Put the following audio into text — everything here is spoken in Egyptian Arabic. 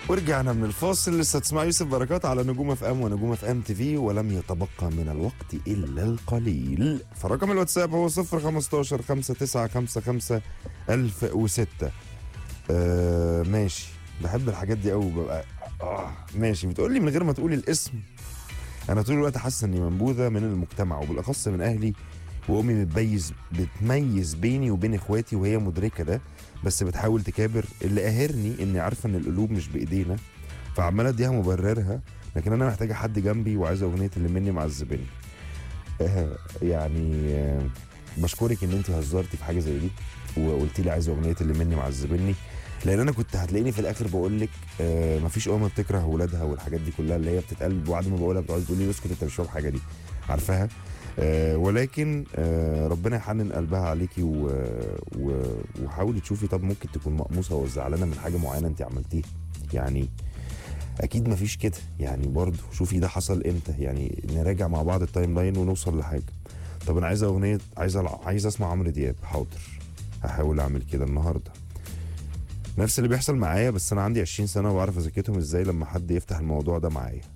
ورجعنا من الفاصل لسه تسمع يوسف بركات على نجوم اف ام ونجوم اف ام تي في ولم يتبقى من الوقت الا القليل فرقم الواتساب هو 015 5955 1006 آه ماشي بحب الحاجات دي قوي ببقى آه ماشي بتقول لي من غير ما تقولي الاسم انا طول الوقت حاسه اني منبوذه من المجتمع وبالاخص من اهلي وامي بتميز بتميز بيني وبين اخواتي وهي مدركه ده بس بتحاول تكابر اللي قاهرني اني عارفه ان القلوب مش بايدينا فعماله اديها مبررها لكن انا محتاجه حد جنبي وعايزه اغنيه اللي مني معذبني آه يعني آه بشكرك ان انت هزرتي في حاجه زي دي وقلت لي عايزه اغنيه اللي مني معذبني لان انا كنت هتلاقيني في الاخر بقول لك آه مفيش ام بتكره ولادها والحاجات دي كلها اللي هي بتتقال بعد ما بقولها بتقعد تقول لي اسكت انت مش فاهم حاجه دي عارفاها آه ولكن آه ربنا يحنن قلبها عليكي و... و... وحاولي تشوفي طب ممكن تكون مقموصه وزعلانه من حاجه معينه انت عملتيها يعني اكيد مفيش كده يعني برضه شوفي ده حصل امتى يعني نراجع مع بعض التايم لاين ونوصل لحاجه طب انا عايزه اغنيه عايزه عايز اسمع عمرو دياب حاضر هحاول اعمل كده النهارده نفس اللي بيحصل معايا بس انا عندي 20 سنه وبعرف اذاكرهم ازاي لما حد يفتح الموضوع ده معايا